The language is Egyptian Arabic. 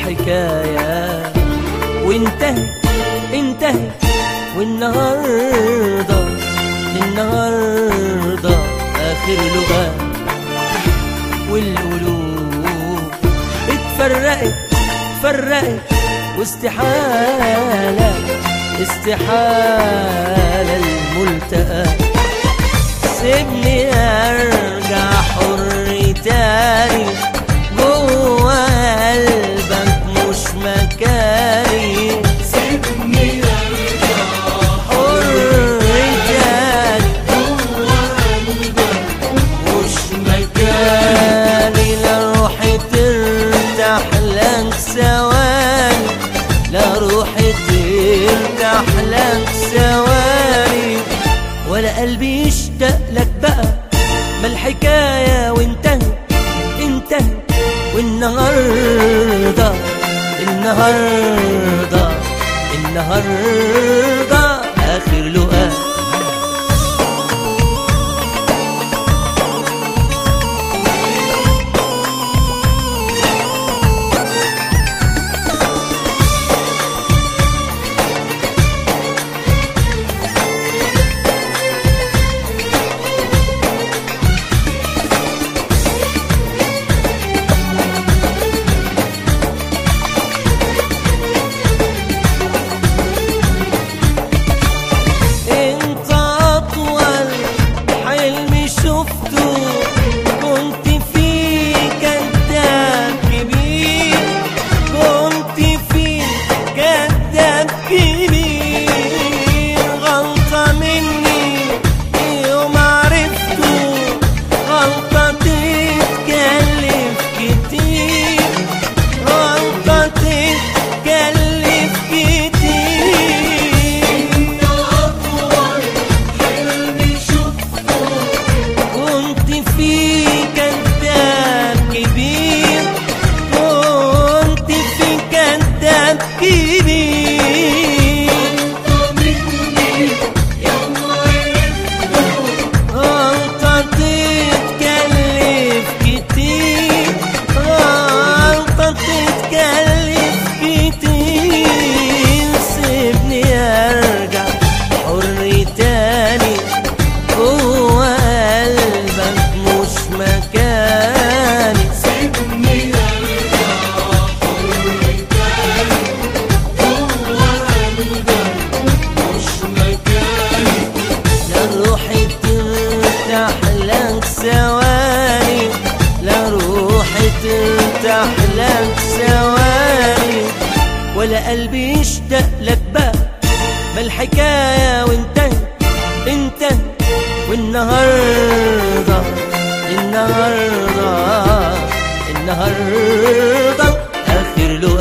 الحكاية وانتهت انتهت والنهاردة النهاردة آخر لغة والقلوب اتفرقت اتفرقت واستحالة استحالة الملتقى سيبني ارجع حر تاني جوه قلبك مش مكاني سيبني ارجع حر تاني جوه قلبك مش مكاني لا روحي ترتاح لك ثواني لا روحي ترتاح لك ثواني ولا قلبي يشتاق لك بقى ما الحكاية وانتهت انتهت والنهاردة النهاردة النهاردة آخر لقاء انت اطول حلم شفته كنت فيه كذاب كبير كنت فيه كذاب كبير غلطة مني يوم عرفته غلطة تتكلف كتير غلطة تتكلف كتير انت اطول حلم شفته كنت في كذاب كبير كنت في كذاب كبير مني يوم عرفته غلطة تتكلف كتير غلطة تتكلف كتير سيبني ارجع حر تاني جوه قلبك مش مكاني سيبني ارجع حر تاني جوه قلبك مش مكاني لا روحي ترتاح لك ثواني لا روحي ترتاح لك ثواني ولا قلبي يشتاق لك بقى ما الحكاية وانتهت انتهت والنهاردة النهاردة النهاردة آخر لقاء